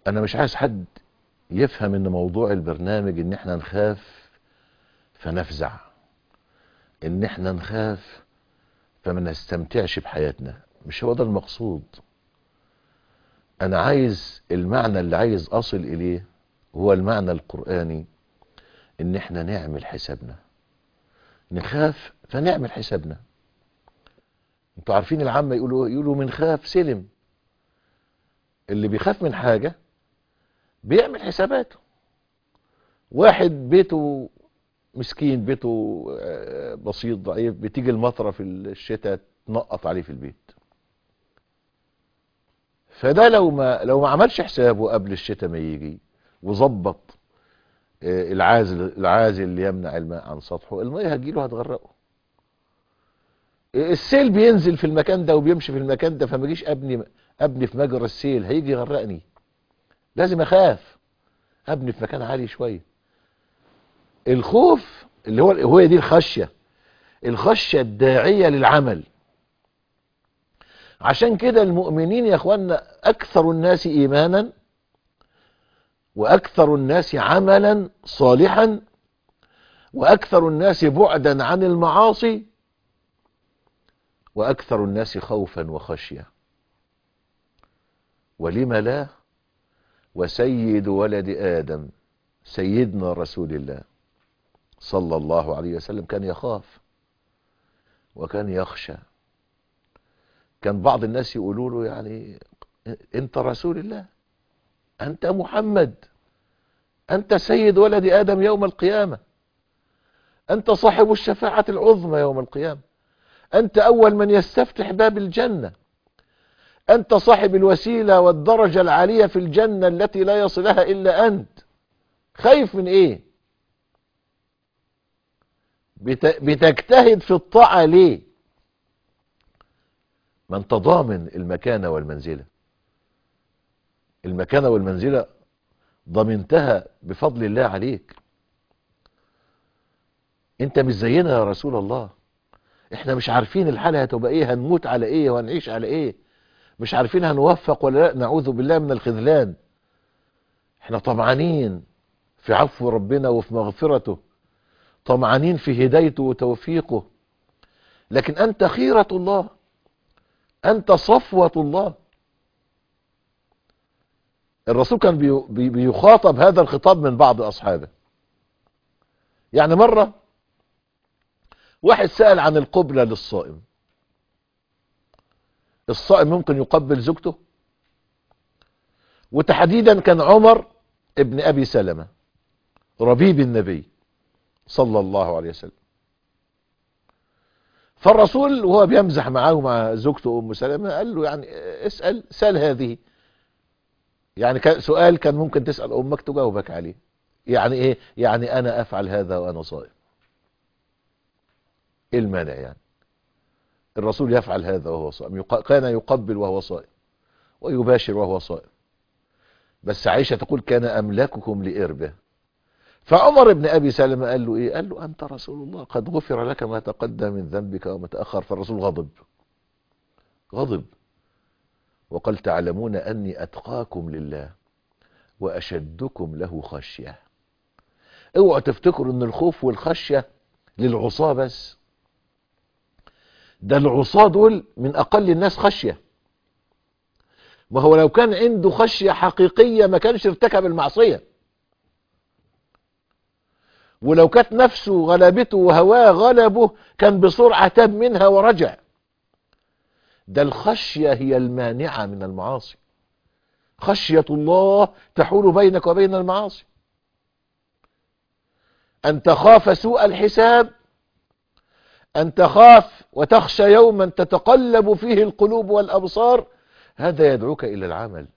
انا مش عايز حد يفهم ان موضوع البرنامج ان احنا نخاف فنفزع ان احنا نخاف فما نستمتعش بحياتنا مش هو ده المقصود انا عايز المعنى اللي عايز اصل اليه هو المعنى القرآني ان احنا نعمل حسابنا نخاف فنعمل حسابنا انتوا عارفين العامة يقولوا يقولوا من خاف سلم اللي بيخاف من حاجة بيعمل حساباته واحد بيته مسكين بيته آه، بسيط ضعيف بتيجي المطره في الشتاء تنقط عليه في البيت فده لو ما لو ما عملش حسابه قبل الشتاء ما يجي وظبط آه، العازل العازل اللي يمنع الماء عن سطحه الميه هتجيله هتغرقه آه، السيل بينزل في المكان ده وبيمشي في المكان ده فما اجيش ابني ابني في مجرى السيل هيجي يغرقني لازم اخاف ابني في مكان عالي شويه الخوف اللي هو هو دي الخشيه الخشيه الداعيه للعمل عشان كده المؤمنين يا اخوانا اكثر الناس ايمانا واكثر الناس عملا صالحا واكثر الناس بعدا عن المعاصي واكثر الناس خوفا وخشيه ولم لا وسيد ولد ادم سيدنا رسول الله صلى الله عليه وسلم كان يخاف وكان يخشى كان بعض الناس يقولوا له يعني انت رسول الله انت محمد انت سيد ولد ادم يوم القيامه انت صاحب الشفاعه العظمى يوم القيامه انت اول من يستفتح باب الجنه انت صاحب الوسيله والدرجه العاليه في الجنه التي لا يصلها الا انت خايف من ايه بت- بتجتهد في الطاعه ليه ما انت ضامن المكانه والمنزله المكانه والمنزله ضمنتها بفضل الله عليك انت مش زينا يا رسول الله احنا مش عارفين الحاله هتبقى ايه هنموت على ايه وهنعيش على ايه مش عارفين هنوفق ولا لا نعوذ بالله من الخذلان احنا طمعانين في عفو ربنا وفي مغفرته طمعانين في هدايته وتوفيقه لكن انت خيرة الله انت صفوة الله الرسول كان بي- بي- بيخاطب هذا الخطاب من بعض اصحابه يعني مرة واحد سأل عن القبلة للصائم الصائم ممكن يقبل زوجته وتحديدا كان عمر ابن ابي سلمة ربيب النبي صلى الله عليه وسلم فالرسول وهو بيمزح معاه ومع زوجته ام سلمة قال له يعني اسأل سال هذه يعني كان سؤال كان ممكن تسأل امك تجاوبك عليه يعني ايه يعني انا افعل هذا وانا صائم ايه المانع يعني الرسول يفعل هذا وهو صائم يق- كان يقبل وهو صائم ويباشر وهو صائم بس عائشة تقول كان أملككم لإربه فعمر بن أبي سلمة قال له إيه قال له أنت رسول الله قد غفر لك ما تقدم من ذنبك وما تأخر فالرسول غضب غضب وقال تعلمون أني أتقاكم لله وأشدكم له خشية اوعوا تفتكروا ان الخوف والخشية للعصاة بس ده العصاة دول من اقل الناس خشية ما هو لو كان عنده خشية حقيقية ما كانش ارتكب المعصية ولو كانت نفسه غلبته وهواه غلبه كان بسرعة تاب منها ورجع ده الخشية هي المانعة من المعاصي خشية الله تحول بينك وبين المعاصي أن تخاف سوء الحساب أن تخاف وتخشى يوما تتقلب فيه القلوب والأبصار هذا يدعوك إلى العمل